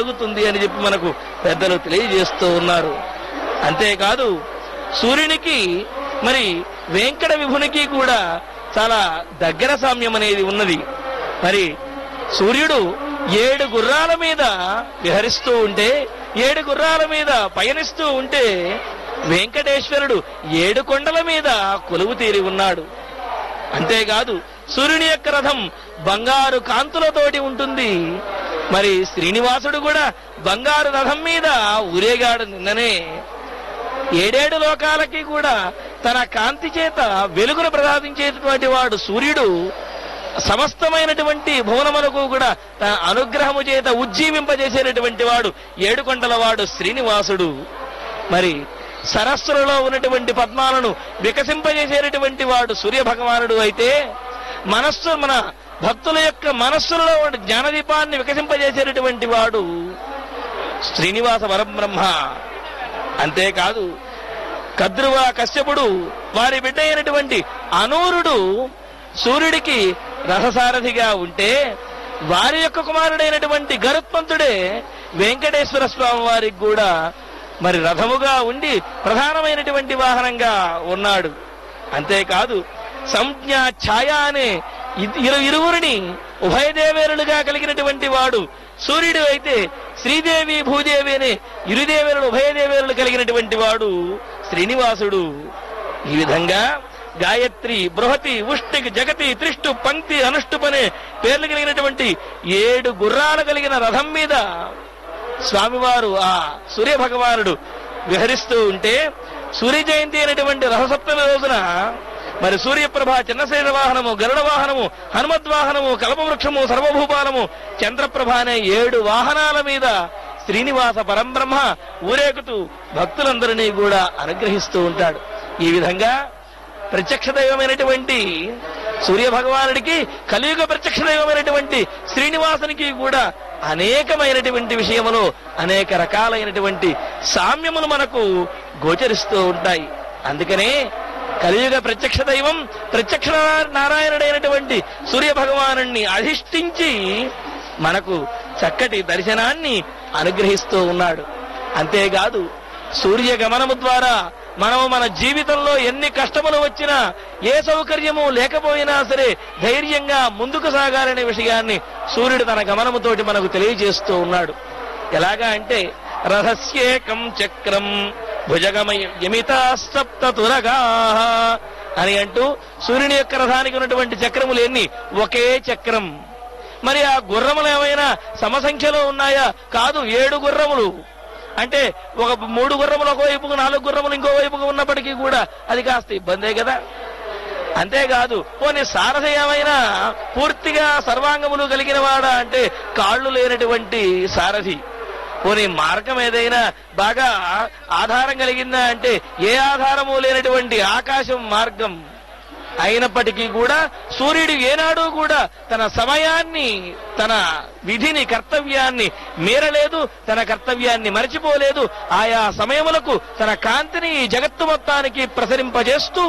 కలుగుతుంది అని చెప్పి మనకు పెద్దలు తెలియజేస్తూ ఉన్నారు అంతేకాదు సూర్యునికి మరి వెంకట విభునికి కూడా చాలా దగ్గర సామ్యం అనేది ఉన్నది మరి సూర్యుడు ఏడు గుర్రాల మీద విహరిస్తూ ఉంటే ఏడు గుర్రాల మీద పయనిస్తూ ఉంటే వెంకటేశ్వరుడు ఏడు కొండల మీద కొలువు తీరి ఉన్నాడు అంతేకాదు సూర్యుని యొక్క రథం బంగారు కాంతులతోటి ఉంటుంది మరి శ్రీనివాసుడు కూడా బంగారు రథం మీద ఊరేగాడు నిన్ననే ఏడేడు లోకాలకి కూడా తన కాంతి చేత వెలుగును ప్రసాదించేటటువంటి వాడు సూర్యుడు సమస్తమైనటువంటి భువనములకు కూడా తన అనుగ్రహము చేత ఉజ్జీవింపజేసేటటువంటి వాడు ఏడుకొండల వాడు శ్రీనివాసుడు మరి సరస్సులలో ఉన్నటువంటి పద్మాలను వికసింపజేసేటటువంటి వాడు సూర్య భగవానుడు అయితే మనస్సు మన భక్తుల యొక్క మనస్సులలో ఉన్న జ్ఞానదీపాన్ని వికసింపజేసేటటువంటి వాడు శ్రీనివాస వరబ్రహ్మ అంతేకాదు కద్రువ కశ్యపుడు వారి బిడ్డ అయినటువంటి అనూరుడు సూర్యుడికి రథసారథిగా ఉంటే వారి యొక్క కుమారుడైనటువంటి గరుత్మంతుడే వెంకటేశ్వర స్వామి వారికి కూడా మరి రథముగా ఉండి ప్రధానమైనటువంటి వాహనంగా ఉన్నాడు అంతేకాదు సంజ్ఞ ఛాయ అనే ఇ- ఇరు ఇరువురిని ఉభయదేవేరులుగా కలిగినటువంటి వాడు సూర్యుడు అయితే శ్రీదేవి భూదేవి అనే ఇరుదేవేరులు ఉభయదేవేరులు కలిగినటువంటి వాడు శ్రీనివాసుడు ఈ విధంగా గాయత్రి బృహతి ఉష్టికి జగతి త్రిష్టు పంక్తి అనుష్టుపనే పేర్లు కలిగినటువంటి ఏడు గుర్రాలు కలిగిన రథం మీద స్వామివారు ఆ సూర్య భగవానుడు విహరిస్తూ ఉంటే సూర్య జయంతి అనేటువంటి రథసప్తమి రోజున మరి సూర్యప్రభ చిన్నశైల వాహనము గరుడ వాహనము హనుమద్వాహనము కల్పవృక్షము సర్వభూపాలము చంద్రప్రభ అనే ఏడు వాహనాల మీద శ్రీనివాస పరంబ్రహ్మ ఊరేగుతూ భక్తులందరినీ కూడా అనుగ్రహిస్తూ ఉంటాడు ఈ విధంగా ప్రత్యక్ష దైవమైనటువంటి సూర్య భగవానుడికి కలియుగ ప్రత్యక్ష దైవమైనటువంటి శ్రీనివాసునికి కూడా అనేకమైనటువంటి విషయములో అనేక రకాలైనటువంటి సామ్యములు మనకు గోచరిస్తూ ఉంటాయి అందుకనే కలియుగ ప్రత్యక్ష దైవం ప్రత్యక్ష నారాయణుడైనటువంటి సూర్య భగవాను అధిష్ఠించి మనకు చక్కటి దర్శనాన్ని అనుగ్రహిస్తూ ఉన్నాడు అంతేకాదు సూర్య గమనము ద్వారా మనము మన జీవితంలో ఎన్ని కష్టములు వచ్చినా ఏ సౌకర్యము లేకపోయినా సరే ధైర్యంగా ముందుకు సాగాలనే విషయాన్ని సూర్యుడు తన గమనముతోటి మనకు తెలియజేస్తూ ఉన్నాడు ఎలాగా అంటే రథస్యేకం చక్రం భుజగమయమితా సప్త తురగా అని అంటూ సూర్యుని యొక్క రథానికి ఉన్నటువంటి చక్రములు ఎన్ని ఒకే చక్రం మరి ఆ గుర్రములు ఏమైనా సమసంఖ్యలో ఉన్నాయా కాదు ఏడు గుర్రములు అంటే ఒక మూడు గుర్రములు ఒకవైపుకు నాలుగు గుర్రములు ఇంకో వైపుకు ఉన్నప్పటికీ కూడా అది కాస్త ఇబ్బందే కదా అంతేకాదు పోనీ సారథి ఏమైనా పూర్తిగా సర్వాంగములు కలిగిన వాడా అంటే కాళ్ళు లేనటువంటి సారథి పోనీ మార్గం ఏదైనా బాగా ఆధారం కలిగిందా అంటే ఏ ఆధారము లేనటువంటి ఆకాశం మార్గం అయినప్పటికీ కూడా సూర్యుడు ఏనాడు కూడా తన సమయాన్ని తన విధిని కర్తవ్యాన్ని మీరలేదు తన కర్తవ్యాన్ని మరచిపోలేదు ఆయా సమయములకు తన కాంతిని ఈ జగత్తు మొత్తానికి ప్రసరింపజేస్తూ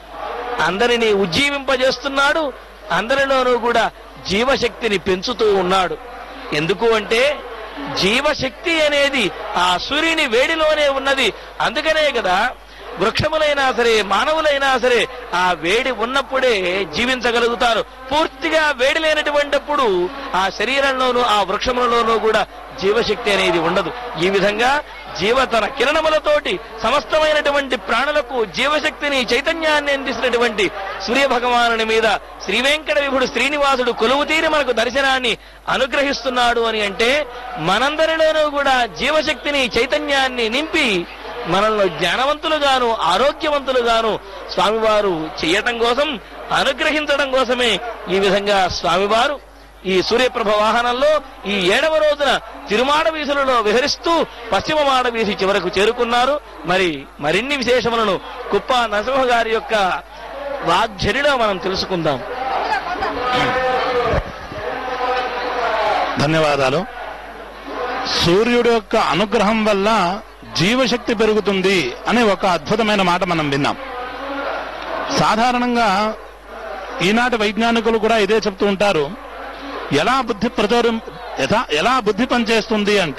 అందరినీ ఉజ్జీవింపజేస్తున్నాడు అందరిలోనూ కూడా జీవశక్తిని పెంచుతూ ఉన్నాడు ఎందుకు అంటే జీవశక్తి అనేది ఆ సూర్యుని వేడిలోనే ఉన్నది అందుకనే కదా వృక్షములైనా సరే మానవులైనా సరే ఆ వేడి ఉన్నప్పుడే జీవించగలుగుతారు పూర్తిగా వేడి లేనటువంటిప్పుడు ఆ శరీరంలోనూ ఆ వృక్షములలోనూ కూడా జీవశక్తి అనేది ఉండదు ఈ విధంగా జీవ తన కిరణములతోటి సమస్తమైనటువంటి ప్రాణులకు జీవశక్తిని చైతన్యాన్ని అందిస్తున్నటువంటి సూర్య భగవానుని మీద శ్రీ వెంకట విభుడు శ్రీనివాసుడు కొలువు తీరి మనకు దర్శనాన్ని అనుగ్రహిస్తున్నాడు అని అంటే మనందరిలోనూ కూడా జీవశక్తిని చైతన్యాన్ని నింపి మనల్ని జ్ఞానవంతులుగాను ఆరోగ్యవంతులుగాను స్వామివారు చేయటం కోసం అనుగ్రహించడం కోసమే ఈ విధంగా స్వామివారు ఈ సూర్యప్రభ వాహనంలో ఈ ఏడవ రోజున తిరుమాడ వీధులలో విహరిస్తూ పశ్చిమ మాడ వీధి చివరకు చేరుకున్నారు మరి మరిన్ని విశేషములను కుప్ప నరసింహ గారి యొక్క వాగ్జరిలో మనం తెలుసుకుందాం ధన్యవాదాలు సూర్యుడు యొక్క అనుగ్రహం వల్ల జీవశక్తి పెరుగుతుంది అనే ఒక అద్భుతమైన మాట మనం విన్నాం సాధారణంగా ఈనాటి వైజ్ఞానికులు కూడా ఇదే చెప్తూ ఉంటారు ఎలా బుద్ధి ప్రచోరం ఎలా ఎలా బుద్ధి పనిచేస్తుంది అంటే